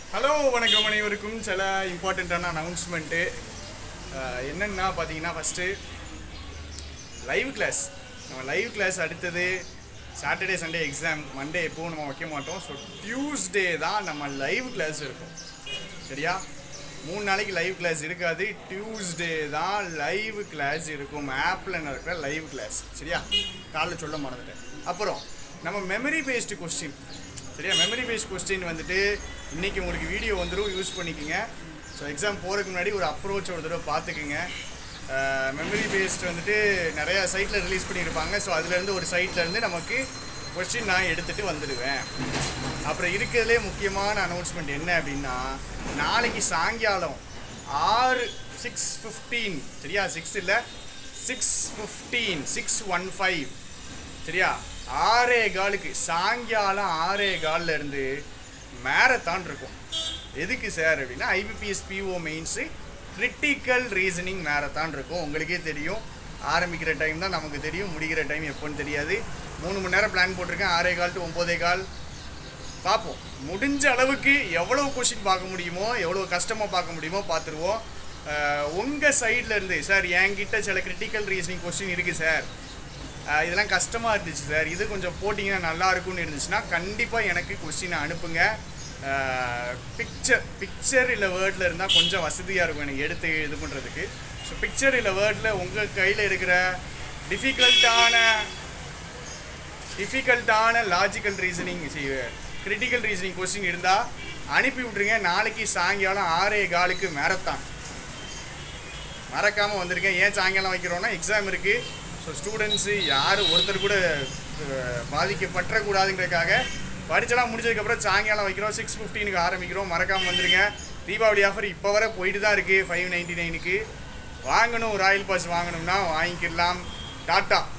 hello வணக்கம் அனைவருக்கும் சில இம்பார்ட்டண்ட்டான அனௌன்ஸ்மெண்ட்டு என்னென்னா பார்த்தீங்கன்னா ஃபஸ்ட்டு லைவ் கிளாஸ் நம்ம லைவ் கிளாஸ் அடுத்தது சாட்டர்டே சண்டே எக்ஸாம் மண்டே எப்பவும் நம்ம வைக்க மாட்டோம் ஸோ டியூஸ்டே தான் நம்ம லைவ் கிளாஸ் இருக்கும் சரியா மூணு நாளைக்கு லைவ் கிளாஸ் இருக்காது டியூஸ்டே தான் லைவ் கிளாஸ் இருக்கும் ஆப்பில் நடக்கிற லைவ் கிளாஸ் சரியா காலைல சொல்ல மறந்துட்டேன் அப்புறம் நம்ம மெமரி பேஸ்டு கொஸ்டின் சரியா மெமரி பேஸ்ட் கொஸ்டின் வந்துட்டு இன்றைக்கி உங்களுக்கு வீடியோ வந்துடும் யூஸ் பண்ணிக்கோங்க ஸோ எக்ஸாம் போகிறதுக்கு முன்னாடி ஒரு அப்ரோச் ஒரு தடவை பார்த்துக்குங்க மெமரி பேஸ்ட் வந்துட்டு நிறையா சைட்டில் ரிலீஸ் பண்ணியிருப்பாங்க ஸோ அதுலேருந்து ஒரு சைட்லேருந்து நமக்கு கொஸ்டின் நான் எடுத்துகிட்டு வந்துடுவேன் அப்புறம் இருக்கிறதுலே முக்கியமான அனௌன்ஸ்மெண்ட் என்ன அப்படின்னா நாளைக்கு சாயங்காலம் ஆறு சிக்ஸ் ஃபிஃப்டீன் சரியா சிக்ஸ் இல்லை six fifteen six one five சரியா ஆறே காலுக்கு சாயங்காலம் ஆறே காலில் இருந்து மேரத்தான் இருக்கும் எதுக்கு சார் அப்படின்னா IBPS PO mains critical reasoning marathon இருக்கும் உங்களுக்கே தெரியும் ஆரம்பிக்கிற டைம் தான் நமக்கு தெரியும் முடிக்கிற டைம் எப்போன்னு தெரியாது மூணு மணி நேரம் பிளான் போட்டிருக்கேன் ஆறே கால் டு ஒம்போதே கால் பார்ப்போம் முடிஞ்ச அளவுக்கு எவ்வளோ கொஷின் பார்க்க முடியுமோ எவ்வளோ கஷ்டமாக பார்க்க முடியுமோ பார்த்துருவோம் உங்கள் சைடில் இருந்து சார் என்கிட்ட சில கிரிட்டிக்கல் ரீசனிங் கொஸ்டின் இருக்குது சார் அஹ் இதெல்லாம் கஷ்டமாக இருந்துச்சு சார் இது கொஞ்சம் போட்டிங்கன்னா நல்லா இருக்கும்னு இருந்துச்சுன்னா கண்டிப்பாக எனக்கு கொஸ்டினை அனுப்புங்க பிக்சர் பிக்சர் இல்லை வேர்டில் இருந்தால் கொஞ்சம் வசதியாக இருக்கும் எனக்கு எடுத்து இது பண்ணுறதுக்கு ஸோ பிக்சர் இல்லை வேர்டில் உங்கள் கையில் இருக்கிற டிஃபிகல்ட்டான டிஃபிகல்ட்டான logical reasoning critical reasoning question இருந்தால் அனுப்பி விட்ருங்க நாளைக்கு சாயங்காலம் ஆறே காலுக்கு மேரத்தான் மறக்காமல் வந்திருக்கேன் ஏன் சாயங்காலம் வைக்கிறோன்னா எக்ஸாம் இருக்குது ஸோ ஸ்டூடெண்ட்ஸு யாரும் ஒருத்தர் கூட அஹ், பாதிக்கப்பட்டக்கூடாதுங்கிறதுக்காக படிச்செல்லாம் முடிச்சதுக்கப்புறம் சாயங்காலம் வைக்கிறோம் சிக்ஸ் ஃபிஃப்டீனுக்கு ஆரம்பிக்கிறோம் மறக்காமல் வந்துருங்க தீபாவளி ஆஃபர் இப்போ வரை போயிட்டு தான் இருக்குது ஃபைவ் நைன்ட்டி நைனுக்கு வாங்கணும் ராயல் பாஸ் வாங்கணும்னா வாங்கிக்கலாம் டாட்டா